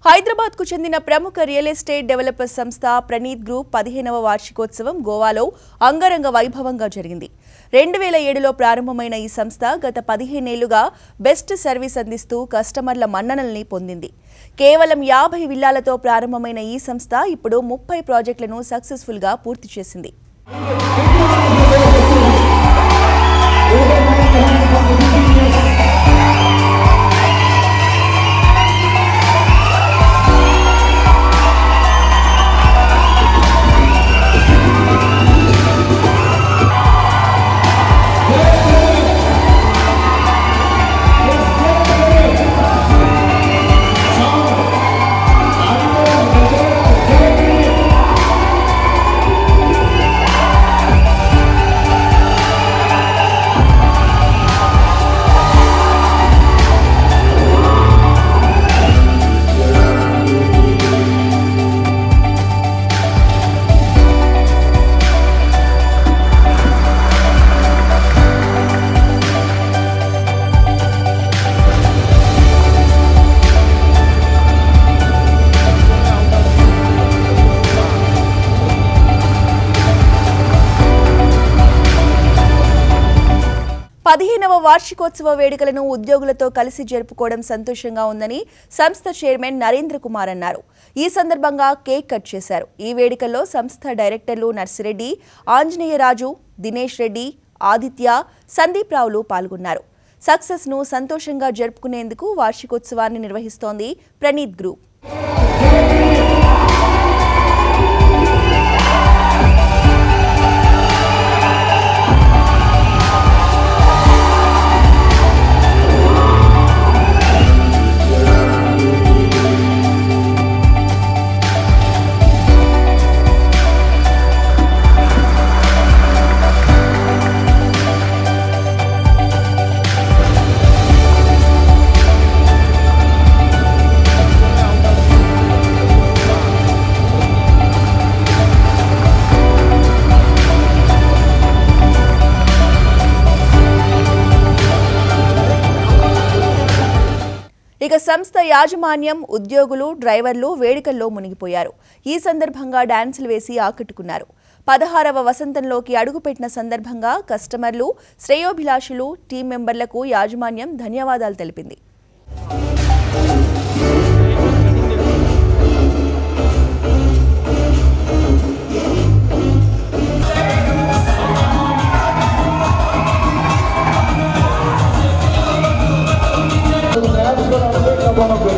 హైదరాబాద్ కు చెందిన ప్రముఖ రియల్ ఎస్టేట్ డెవలపర్ సంస్థ ప్రణీత్ గ్రూప్ పదిహేనవ వార్షికోత్సవం గోవాలో అంగరంగ వైభవంగా జరిగింది రెండు వేల ఏడులో ప్రారంభమైన ఈ సంస్థ గత పదిహేనేళ్లుగా బెస్ట్ సర్వీస్ అందిస్తూ కస్టమర్ల మన్ననల్ని పొందింది కేవలం యాభై విల్లాలతో ప్రారంభమైన ఈ సంస్థ ఇప్పుడు ముప్పై ప్రాజెక్టులను సక్సెస్ఫుల్గా పూర్తి చేసింది పదిహేనవ వార్షికోత్సవ వేడుకలను ఉద్యోగులతో కలిసి జరుపుకోవడం సంతోషంగా ఉందని సంస్థ చైర్మన్ నరేంద్ర కుమార్ అన్నారు ఈ సందర్భంగా కేక్ కట్ చేశారు ఈ వేడుకల్లో సంస్థ డైరెక్టర్లు నర్సిరెడ్డి ఆంజనేయరాజు దినేష్ రెడ్డి ఆదిత్య సందీప్ రావులు పాల్గొన్నారు సక్సెస్ ను సంతోషంగా జరుపుకునేందుకు వార్షికోత్సవాన్ని నిర్వహిస్తోంది ప్రణీత్ గ్రూప్ ఇక సంస్థ యాజమాన్యం ఉద్యోగులు డ్రైవర్లు వేడుకల్లో మునిగిపోయారు ఈ సందర్భంగా డాన్సులు వేసి ఆకట్టుకున్నారు పదహారవ వసంతంలోకి అడుగుపెట్టిన సందర్భంగా కస్టమర్లు శ్రేయోభిలాషులు టీం మెంబర్లకు యాజమాన్యం ధన్యవాదాలు తెలిపింది That's what I'm thinking about.